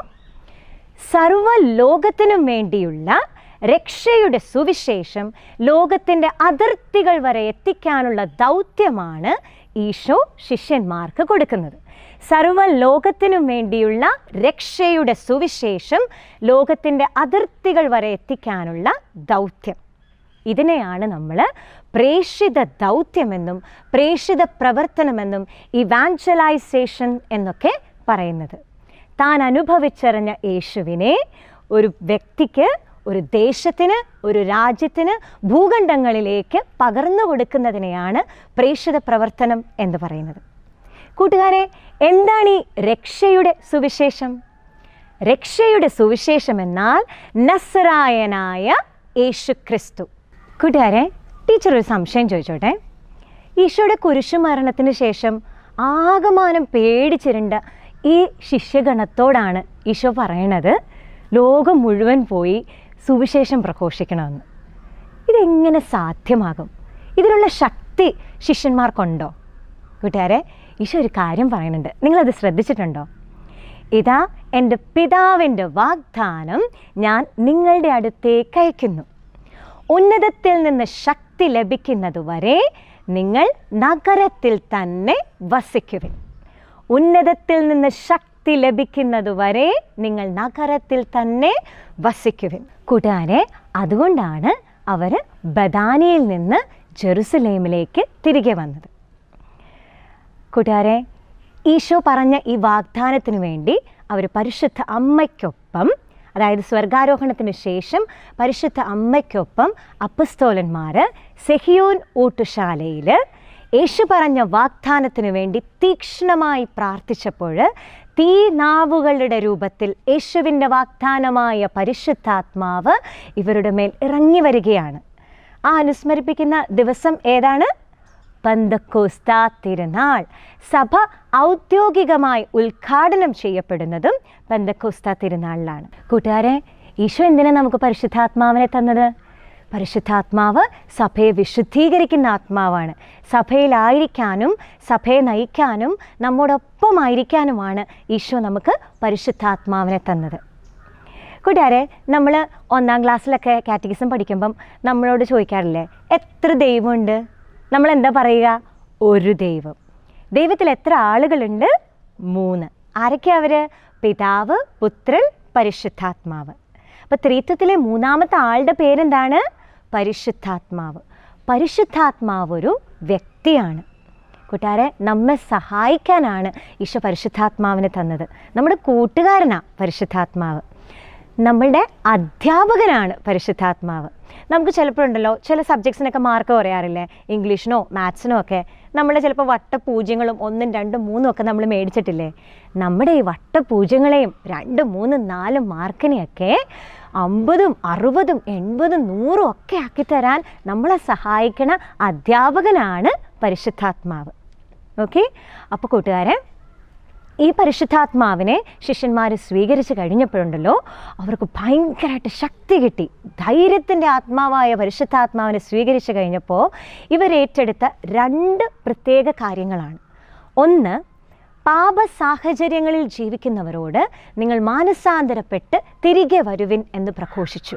സർവ ലോകത്തിനും വേണ്ടിയുള്ള രക്ഷയുടെ സുവിശേഷം ലോകത്തിൻ്റെ അതിർത്തികൾ വരെ എത്തിക്കാനുള്ള ദൗത്യമാണ് ഈശോ ശിഷ്യന്മാർക്ക് കൊടുക്കുന്നത് സർവ ലോകത്തിനും വേണ്ടിയുള്ള രക്ഷയുടെ സുവിശേഷം ലോകത്തിൻ്റെ അതിർത്തികൾ വരെ എത്തിക്കാനുള്ള ദൗത്യം ഇതിനെയാണ് നമ്മൾ പ്രേഷിത ദൗത്യമെന്നും പ്രേഷിത പ്രവർത്തനമെന്നും ഇവാഞ്ചലൈസേഷൻ എന്നൊക്കെ പറയുന്നത് താൻ അനുഭവിച്ചറിഞ്ഞ യേശുവിനെ ഒരു വ്യക്തിക്ക് ഒരു ദേശത്തിന് ഒരു രാജ്യത്തിന് ഭൂഖണ്ഡങ്ങളിലേക്ക് പകർന്നു കൊടുക്കുന്നതിനെയാണ് പ്രേഷിത പ്രവർത്തനം എന്ന് പറയുന്നത് കൂട്ടുകാരെ എന്താണ് ഈ രക്ഷയുടെ സുവിശേഷം രക്ഷയുടെ സുവിശേഷം എന്നാൽ നസ്രായനായ യേശു ക്രിസ്തു കൂട്ടുകാരെ ടീച്ചർ ഒരു സംശയം ചോദിച്ചോട്ടെ ഈശോയുടെ കുരിശുമരണത്തിന് ശേഷം ആകമാനം പേടിച്ചിരുണ്ട ഈ ശിഷ്യഗണത്തോടാണ് ഈശോ പറയണത് ലോകം മുഴുവൻ പോയി സുവിശേഷം പ്രഘോഷിക്കണമെന്ന് ഇതെങ്ങനെ സാധ്യമാകും ഇതിനുള്ള ശക്തി ശിഷ്യന്മാർക്കുണ്ടോ കൂട്ടുകാരെ ഈശോ ഒരു കാര്യം പറയുന്നുണ്ട് നിങ്ങളത് ശ്രദ്ധിച്ചിട്ടുണ്ടോ ഇതാ എൻ്റെ പിതാവിൻ്റെ വാഗ്ദാനം ഞാൻ നിങ്ങളുടെ അടുത്തേക്ക് അയക്കുന്നു ഉന്നതത്തിൽ നിന്ന് ശക്തി ലഭിക്കുന്നതുവരെ നിങ്ങൾ നഗരത്തിൽ തന്നെ വസിക്കുവിൻ ഉന്നതത്തിൽ നിന്ന് ശക്തി ലഭിക്കുന്നതുവരെ നിങ്ങൾ നഗരത്തിൽ തന്നെ വസിക്കുവിൻ കൂട്ടുകാരെ അതുകൊണ്ടാണ് അവർ ബദാനിയിൽ നിന്ന് ജെറുസലേമിലേക്ക് തിരികെ വന്നത് കൂട്ടുകാരെ ഈശോ പറഞ്ഞ ഈ വാഗ്ദാനത്തിന് വേണ്ടി അവർ പരിശുദ്ധ അമ്മയ്ക്കൊപ്പം അതായത് സ്വർഗാരോഹണത്തിന് ശേഷം പരിശുദ്ധ അമ്മയ്ക്കൊപ്പം അപ്പസ്തോലന്മാർ സെഹിയോൻ ഊട്ടുശാലയിൽ യേശു പറഞ്ഞ വാഗ്ദാനത്തിന് വേണ്ടി തീക്ഷ്ണമായി പ്രാർത്ഥിച്ചപ്പോൾ തീ നാവുകളുടെ രൂപത്തിൽ യേശുവിൻ്റെ വാഗ്ദാനമായ പരിശുദ്ധാത്മാവ് ഇവരുടെ മേൽ ഇറങ്ങി വരികയാണ് ആ അനുസ്മരിപ്പിക്കുന്ന ദിവസം ഏതാണ് പന്തക്കോസ്ത തിരുനാൾ സഭ ഔദ്യോഗികമായി ഉദ്ഘാടനം ചെയ്യപ്പെടുന്നതും പന്തക്കോസ്ത തിരുനാളിലാണ് കൂട്ടുകാരെ ഈശോ എന്തിനാ നമുക്ക് പരിശുദ്ധാത്മാവിനെ തന്നത് പരിശുദ്ധാത്മാവ് സഭയെ വിശുദ്ധീകരിക്കുന്ന ആത്മാവാണ് സഭയിലായിരിക്കാനും സഭയെ നയിക്കാനും നമ്മോടൊപ്പമായിരിക്കാനുമാണ് ഈശോ നമുക്ക് പരിശുദ്ധാത്മാവിനെ തന്നത് കൂട്ടുകാരെ നമ്മൾ ഒന്നാം ക്ലാസ്സിലൊക്കെ കാറ്റഗിസം പഠിക്കുമ്പം നമ്മളോട് ചോദിക്കാറില്ലേ എത്ര ദൈവമുണ്ട് നമ്മൾ എന്താ പറയുക ഒരു ദൈവം ദൈവത്തിൽ എത്ര ആളുകളുണ്ട് മൂന്ന് ആരൊക്കെയാ അവർ പിതാവ് പുത്രൻ പരിശുദ്ധാത്മാവ് അപ്പോൾ ത്രിത്വത്തിലെ മൂന്നാമത്തെ ആളുടെ പേരെന്താണ് പരിശുദ്ധാത്മാവ് പരിശുദ്ധാത്മാവ് ഒരു വ്യക്തിയാണ് കൂട്ടുകാരെ നമ്മെ സഹായിക്കാനാണ് ഈശോ പരിശുദ്ധാത്മാവിനെ തന്നത് നമ്മുടെ കൂട്ടുകാരനാണ് പരിശുദ്ധാത്മാവ് നമ്മളുടെ അധ്യാപകനാണ് പരിശുദ്ധാത്മാവ് നമുക്ക് ചിലപ്പോഴുണ്ടല്ലോ ചില സബ്ജക്ട്സിനൊക്കെ മാർക്ക് പറയാറില്ലേ ഇംഗ്ലീഷിനോ മാത്സിനോ ഒക്കെ നമ്മൾ ചിലപ്പോൾ വട്ടപൂജ്യങ്ങളും ഒന്നും രണ്ടും മൂന്നും ഒക്കെ നമ്മൾ മേടിച്ചിട്ടില്ലേ നമ്മുടെ ഈ വട്ടപൂജ്യങ്ങളെയും രണ്ടും മൂന്നും നാലും മാർക്കിനെയൊക്കെ അമ്പതും അറുപതും എൺപതും നൂറും ഒക്കെ ആക്കിത്തരാൻ നമ്മളെ സഹായിക്കണ അധ്യാപകനാണ് പരിശുദ്ധാത്മാവ് ഓക്കെ അപ്പോൾ കൂട്ടുകാരെ ഈ പരിശുദ്ധാത്മാവിനെ ശിഷ്യന്മാർ സ്വീകരിച്ച് കഴിഞ്ഞപ്പോഴുണ്ടല്ലോ അവർക്ക് ഭയങ്കരമായിട്ട് ശക്തി കിട്ടി ധൈര്യത്തിൻ്റെ ആത്മാവായ പരിശുദ്ധാത്മാവിനെ സ്വീകരിച്ച് കഴിഞ്ഞപ്പോൾ ഇവരേറ്റെടുത്ത രണ്ട് പ്രത്യേക കാര്യങ്ങളാണ് ഒന്ന് പാപ സാഹചര്യങ്ങളിൽ ജീവിക്കുന്നവരോട് നിങ്ങൾ മാനസാന്തരപ്പെട്ട് തിരികെ വരുവിൻ എന്ന് പ്രഘോഷിച്ചു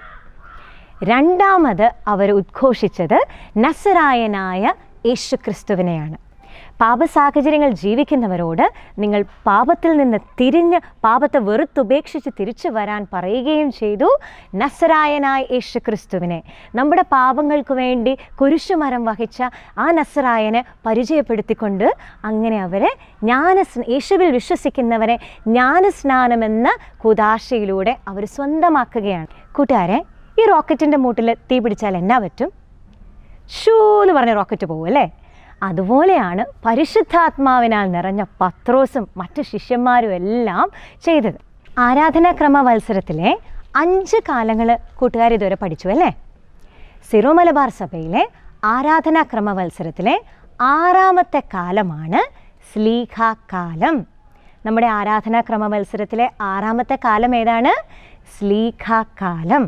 രണ്ടാമത് അവർ ഉദ്ഘോഷിച്ചത് നസറായനായ യേശുക്രിസ്തുവിനെയാണ് പാപസാഹചര്യങ്ങൾ ജീവിക്കുന്നവരോട് നിങ്ങൾ പാപത്തിൽ നിന്ന് തിരിഞ്ഞ് പാപത്തെ വെറുത്തുപേക്ഷിച്ച് തിരിച്ചു വരാൻ പറയുകയും ചെയ്തു നസറായനായ യേശുക്രിസ്തുവിനെ നമ്മുടെ പാപങ്ങൾക്ക് വേണ്ടി കുരിശുമരം വഹിച്ച ആ നസറായനെ പരിചയപ്പെടുത്തിക്കൊണ്ട് അങ്ങനെ അവരെ ജ്ഞാനസ് യേശുവിൽ വിശ്വസിക്കുന്നവരെ ജ്ഞാനസ്നാനമെന്ന കുതാശയിലൂടെ അവർ സ്വന്തമാക്കുകയാണ് കൂട്ടുകാരെ ഈ റോക്കറ്റിൻ്റെ മൂട്ടിൽ തീ പിടിച്ചാൽ എന്നാ പറ്റും ഷൂ എന്ന് പറഞ്ഞ റോക്കറ്റ് പോകും അല്ലേ അതുപോലെയാണ് പരിശുദ്ധാത്മാവിനാൽ നിറഞ്ഞ പത്രോസും മറ്റു ശിഷ്യന്മാരും എല്ലാം ചെയ്തത് ആരാധനാക്രമ മത്സരത്തിലെ അഞ്ച് കാലങ്ങൾ കൂട്ടുകാർ ഇതുവരെ പഠിച്ചു അല്ലേ സിറോ മലബാർ സഭയിലെ ആരാധനാക്രമ മത്സരത്തിലെ ആറാമത്തെ കാലമാണ് സ്ലീഖാകാലം നമ്മുടെ ആരാധനാക്രമ മത്സരത്തിലെ ആറാമത്തെ കാലം ഏതാണ് സ്ലീഖാകാലം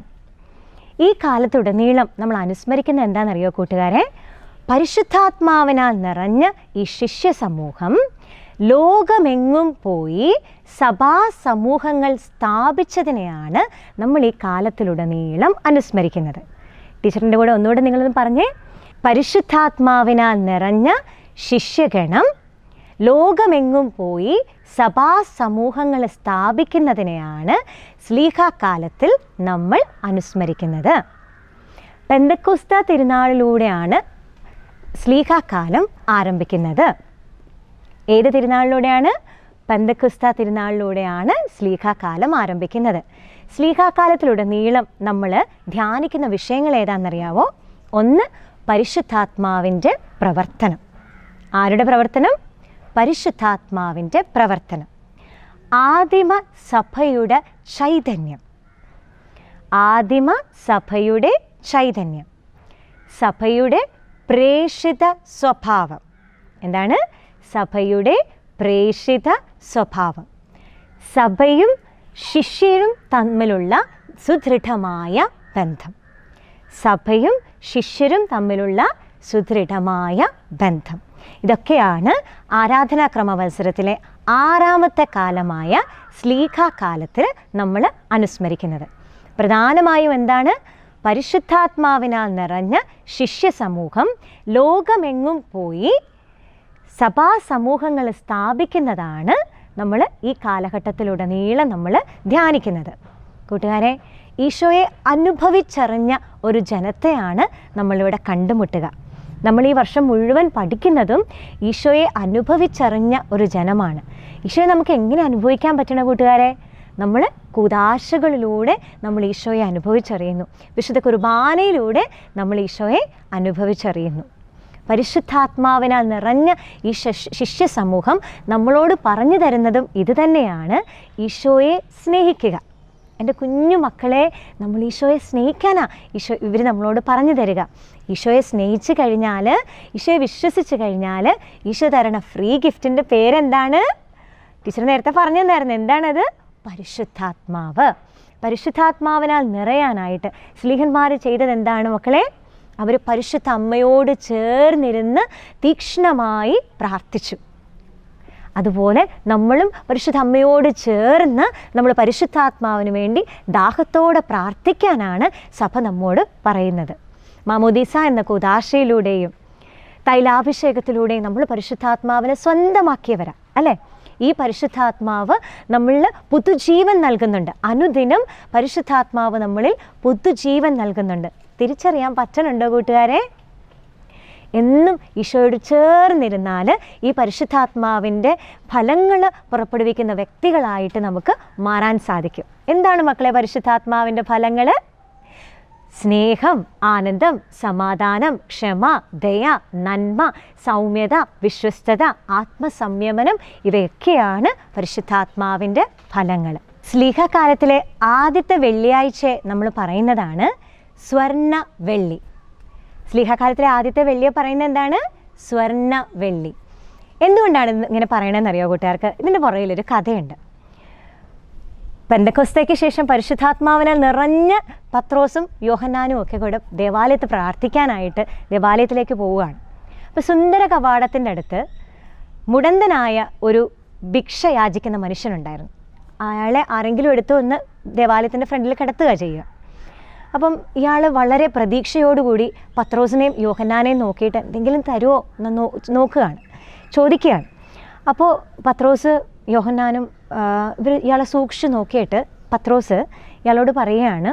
ഈ കാലത്തുടനീളം നമ്മൾ അനുസ്മരിക്കുന്ന എന്താണെന്നറിയോ കൂട്ടുകാരെ പരിശുദ്ധാത്മാവിനാൽ നിറഞ്ഞ ഈ ശിഷ്യ സമൂഹം ലോകമെങ്ങും പോയി സഭാ സമൂഹങ്ങൾ സ്ഥാപിച്ചതിനെയാണ് നമ്മൾ ഈ കാലത്തിലുടനീളം അനുസ്മരിക്കുന്നത് ടീച്ചറിൻ്റെ കൂടെ ഒന്നുകൂടെ നിങ്ങളൊന്ന് പറഞ്ഞേ പരിശുദ്ധാത്മാവിനാൽ നിറഞ്ഞ ശിഷ്യഗണം ലോകമെങ്ങും പോയി സഭാ സമൂഹങ്ങൾ സ്ഥാപിക്കുന്നതിനെയാണ് സ്ലീഹാകാലത്തിൽ നമ്മൾ അനുസ്മരിക്കുന്നത് പെന്തക്കുസ്ത തിരുനാളിലൂടെയാണ് സ്ലീഹാകാലം ആരംഭിക്കുന്നത് ഏത് തിരുനാളിലൂടെയാണ് പെന്തക്കുസ്ത തിരുനാളിലൂടെയാണ് സ്ലീഹാകാലം ആരംഭിക്കുന്നത് സ്ലീഹാകാലത്തിലുടനീളം നമ്മൾ ധ്യാനിക്കുന്ന വിഷയങ്ങൾ ഏതാണെന്നറിയാവോ ഒന്ന് പരിശുദ്ധാത്മാവിൻ്റെ പ്രവർത്തനം ആരുടെ പ്രവർത്തനം പരിശുദ്ധാത്മാവിൻ്റെ പ്രവർത്തനം ആദിമ സഭയുടെ ചൈതന്യം ആദിമ സഭയുടെ ചൈതന്യം സഭയുടെ പ്രേഷിത സ്വഭാവം എന്താണ് സഭയുടെ പ്രേഷിത സ്വഭാവം സഭയും ശിഷ്യരും തമ്മിലുള്ള സുദൃഢമായ ബന്ധം സഭയും ശിഷ്യരും തമ്മിലുള്ള സുദൃഢമായ ബന്ധം ഇതൊക്കെയാണ് ആരാധനാക്രമ മത്സരത്തിലെ ആറാമത്തെ കാലമായ സ്ലീഹ കാലത്തിൽ നമ്മൾ അനുസ്മരിക്കുന്നത് പ്രധാനമായും എന്താണ് പരിശുദ്ധാത്മാവിനാൽ നിറഞ്ഞ ശിഷ്യ സമൂഹം ലോകമെങ്ങും പോയി സഭാ സമൂഹങ്ങൾ സ്ഥാപിക്കുന്നതാണ് നമ്മൾ ഈ കാലഘട്ടത്തിലുടനീളം നമ്മൾ ധ്യാനിക്കുന്നത് കൂട്ടുകാരെ ഈശോയെ അനുഭവിച്ചറിഞ്ഞ ഒരു ജനത്തെയാണ് നമ്മളിവിടെ കണ്ടുമുട്ടുക നമ്മൾ ഈ വർഷം മുഴുവൻ പഠിക്കുന്നതും ഈശോയെ അനുഭവിച്ചറിഞ്ഞ ഒരു ജനമാണ് ഈശോയെ നമുക്ക് എങ്ങനെ അനുഭവിക്കാൻ പറ്റണ കൂട്ടുകാരെ നമ്മൾ കൂതാശകളിലൂടെ നമ്മൾ ഈശോയെ അനുഭവിച്ചറിയുന്നു വിശുദ്ധ കുർബാനയിലൂടെ നമ്മൾ ഈശോയെ അനുഭവിച്ചറിയുന്നു പരിശുദ്ധാത്മാവിനാൽ നിറഞ്ഞ ഈ ശിഷ്- ശിഷ്യ സമൂഹം നമ്മളോട് പറഞ്ഞു തരുന്നതും ഇത് തന്നെയാണ് ഈശോയെ സ്നേഹിക്കുക എൻ്റെ കുഞ്ഞു മക്കളെ നമ്മൾ ഈശോയെ സ്നേഹിക്കാനാ ഈശോ ഇവർ നമ്മളോട് പറഞ്ഞു തരിക ഈശോയെ സ്നേഹിച്ചു കഴിഞ്ഞാൽ ഈശോയെ വിശ്വസിച്ച് കഴിഞ്ഞാൽ ഈശോ തരണ ഫ്രീ ഗിഫ്റ്റിൻ്റെ പേരെന്താണ് ടീച്ചർ നേരത്തെ പറഞ്ഞു തന്നായിരുന്നു എന്താണത് പരിശുദ്ധാത്മാവ് പരിശുദ്ധാത്മാവിനാൽ നിറയാനായിട്ട് സ്ലീഹന്മാർ ചെയ്തത് എന്താണ് മക്കളെ അവർ പരിശുദ്ധ അമ്മയോട് ചേർന്നിരുന്ന് തീക്ഷ്ണമായി പ്രാർത്ഥിച്ചു അതുപോലെ നമ്മളും പരിശുദ്ധ അമ്മയോട് ചേർന്ന് നമ്മൾ പരിശുദ്ധാത്മാവിന് വേണ്ടി ദാഹത്തോടെ പ്രാർത്ഥിക്കാനാണ് സഭ നമ്മോട് പറയുന്നത് മാമോദീസ എന്ന കുദാശയിലൂടെയും തൈലാഭിഷേകത്തിലൂടെയും നമ്മൾ പരിശുദ്ധാത്മാവിനെ സ്വന്തമാക്കിയവരാ അല്ലേ ഈ പരിശുദ്ധാത്മാവ് നമ്മളിൽ പുതുജീവൻ നൽകുന്നുണ്ട് അനുദിനം പരിശുദ്ധാത്മാവ് നമ്മളിൽ പുതുജീവൻ നൽകുന്നുണ്ട് തിരിച്ചറിയാൻ പറ്റണുണ്ടോ കൂട്ടുകാരെ എന്നും ഈശോയോട് ചേർന്നിരുന്നാൽ ഈ പരിശുദ്ധാത്മാവിൻ്റെ ഫലങ്ങൾ പുറപ്പെടുവിക്കുന്ന വ്യക്തികളായിട്ട് നമുക്ക് മാറാൻ സാധിക്കും എന്താണ് മക്കളെ പരിശുദ്ധാത്മാവിൻ്റെ ഫലങ്ങൾ സ്നേഹം ആനന്ദം സമാധാനം ക്ഷമ ദയ നന്മ സൗമ്യത വിശ്വസ്തത ആത്മസംയമനം ഇവയൊക്കെയാണ് പരിശുദ്ധാത്മാവിൻ്റെ ഫലങ്ങൾ സ്ലീഹകാലത്തിലെ ആദ്യത്തെ വെള്ളിയാഴ്ച നമ്മൾ പറയുന്നതാണ് സ്വർണ്ണ വെള്ളി സ്ലീഹകാലത്തിലെ ആദ്യത്തെ വെള്ളിയെ പറയുന്നത് എന്താണ് സ്വർണ്ണ വെള്ളി എന്തുകൊണ്ടാണ് ഇത് ഇങ്ങനെ പറയണമെന്ന് അറിയോ കൂട്ടുകാർക്ക് ഇതിൻ്റെ പുറകിലൊരു കഥയുണ്ട് പെന്തക്കോസ്തയ്ക്ക് ശേഷം പരിശുദ്ധാത്മാവിനാൽ നിറഞ്ഞ പത്രോസും യോഹന്നാനും ഒക്കെ കൂടെ ദേവാലയത്ത് പ്രാർത്ഥിക്കാനായിട്ട് ദേവാലയത്തിലേക്ക് പോവുകയാണ് അപ്പോൾ സുന്ദര കവാടത്തിൻ്റെ അടുത്ത് മുടന്തനായ ഒരു ഭിക്ഷ യാചിക്കുന്ന മനുഷ്യനുണ്ടായിരുന്നു അയാളെ ആരെങ്കിലും എടുത്തു വന്ന് ദേവാലയത്തിൻ്റെ ഫ്രണ്ടിൽ കിടത്തുക ചെയ്യുക അപ്പം ഇയാൾ വളരെ പ്രതീക്ഷയോടുകൂടി പത്രോസിനെയും യോഹന്നാനെയും നോക്കിയിട്ട് എന്തെങ്കിലും തരുമോ എന്ന് നോ നോക്കുകയാണ് ചോദിക്കുകയാണ് അപ്പോൾ പത്രോസ് യോഹന്നാനും ആ, ഇവർ ഇയാളെ സൂക്ഷിച്ച് നോക്കിയിട്ട് പത്രോസ് ഇയാളോട് പറയുകയാണ്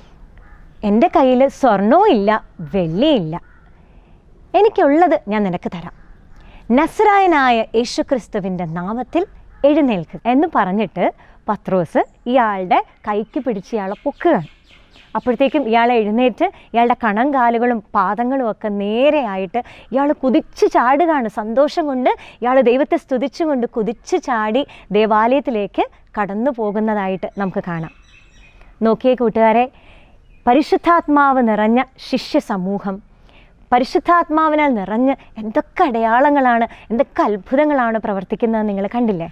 എൻ്റെ കയ്യിൽ സ്വർണവും ഇല്ല വെള്ളിയില്ല എനിക്കുള്ളത് ഞാൻ നിനക്ക് തരാം നസ്രായനായ യേശുക്രിസ്തുവിൻ്റെ നാമത്തിൽ എഴുന്നേൽക്കുക എന്ന് പറഞ്ഞിട്ട് പത്രോസ് ഇയാളുടെ കൈക്ക് പിടിച്ച് ഇയാളെ പൊക്കുകയാണ് അപ്പോഴത്തേക്കും ഇയാളെ എഴുന്നേറ്റ് ഇയാളുടെ കണം കാലുകളും പാദങ്ങളും ഒക്കെ നേരെയായിട്ട് ഇയാൾ കുതിച്ച് ചാടുകയാണ് സന്തോഷം കൊണ്ട് ഇയാൾ ദൈവത്തെ സ്തുതിച്ചുകൊണ്ട് കുതിച്ച് ചാടി ദേവാലയത്തിലേക്ക് കടന്നു പോകുന്നതായിട്ട് നമുക്ക് കാണാം നോക്കിയേ കൂട്ടുകാരെ പരിശുദ്ധാത്മാവ് നിറഞ്ഞ ശിഷ്യ സമൂഹം പരിശുദ്ധാത്മാവിനാൽ നിറഞ്ഞ് എന്തൊക്കെ അടയാളങ്ങളാണ് എന്തൊക്കെ അത്ഭുതങ്ങളാണ് പ്രവർത്തിക്കുന്നത് നിങ്ങൾ കണ്ടില്ലേ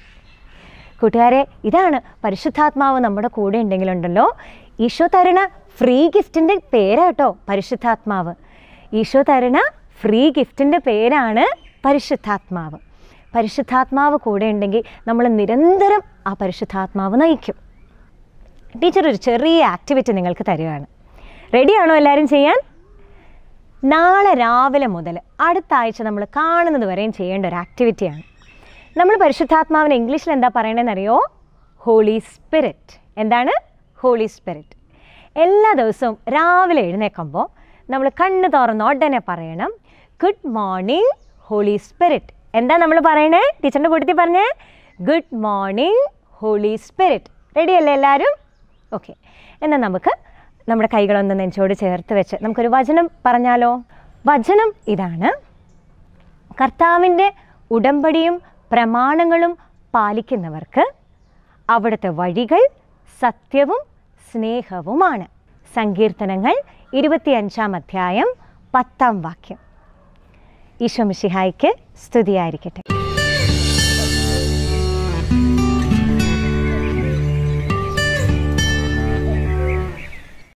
കൂട്ടുകാരെ ഇതാണ് പരിശുദ്ധാത്മാവ് നമ്മുടെ കൂടെ ഉണ്ടെങ്കിലുണ്ടല്ലോ ഈശോ തരണ ഫ്രീ ഗിഫ്റ്റിൻ്റെ പേരാട്ടോ പരിശുദ്ധാത്മാവ് ഈശോ തരണ ഫ്രീ ഗിഫ്റ്റിൻ്റെ പേരാണ് പരിശുദ്ധാത്മാവ് പരിശുദ്ധാത്മാവ് കൂടെ ഉണ്ടെങ്കിൽ നമ്മൾ നിരന്തരം ആ പരിശുദ്ധാത്മാവ് നയിക്കും ടീച്ചർ ഒരു ചെറിയ ആക്ടിവിറ്റി നിങ്ങൾക്ക് തരികയാണ് റെഡിയാണോ എല്ലാവരും ചെയ്യാൻ നാളെ രാവിലെ മുതൽ അടുത്ത ആഴ്ച നമ്മൾ കാണുന്നത് വരെയും ചെയ്യേണ്ട ഒരു ആക്ടിവിറ്റിയാണ് നമ്മൾ പരിശുദ്ധാത്മാവിന് ഇംഗ്ലീഷിൽ എന്താ പറയണതെന്നറിയോ ഹോളി സ്പിരിറ്റ് എന്താണ് ഹോളി സ്പിരിറ്റ് എല്ലാ ദിവസവും രാവിലെ എഴുന്നേൽക്കുമ്പോൾ നമ്മൾ കണ്ണ് തുറന്ന് ഉടനെ പറയണം ഗുഡ് മോർണിംഗ് ഹോളി സ്പിരിറ്റ് എന്താ നമ്മൾ പറയണേ ടീച്ചറിൻ്റെ കൂട്ടത്തിൽ പറഞ്ഞേ ഗുഡ് മോർണിംഗ് ഹോളി സ്പിരിറ്റ് റെഡിയല്ലേ എല്ലാവരും ഓക്കെ എന്നാൽ നമുക്ക് നമ്മുടെ കൈകളൊന്ന് നെഞ്ചോട് ചേർത്ത് വെച്ച് നമുക്കൊരു വചനം പറഞ്ഞാലോ വചനം ഇതാണ് കർത്താവിൻ്റെ ഉടമ്പടിയും പ്രമാണങ്ങളും പാലിക്കുന്നവർക്ക് അവിടുത്തെ വഴികൾ സത്യവും സ്നേഹവുമാണ് സങ്കീർത്തനങ്ങൾ ഇരുപത്തിയഞ്ചാം അധ്യായം പത്താം വാക്യം ഈശോ മിശിഹായ്ക്ക് സ്തുതിയായിരിക്കട്ടെ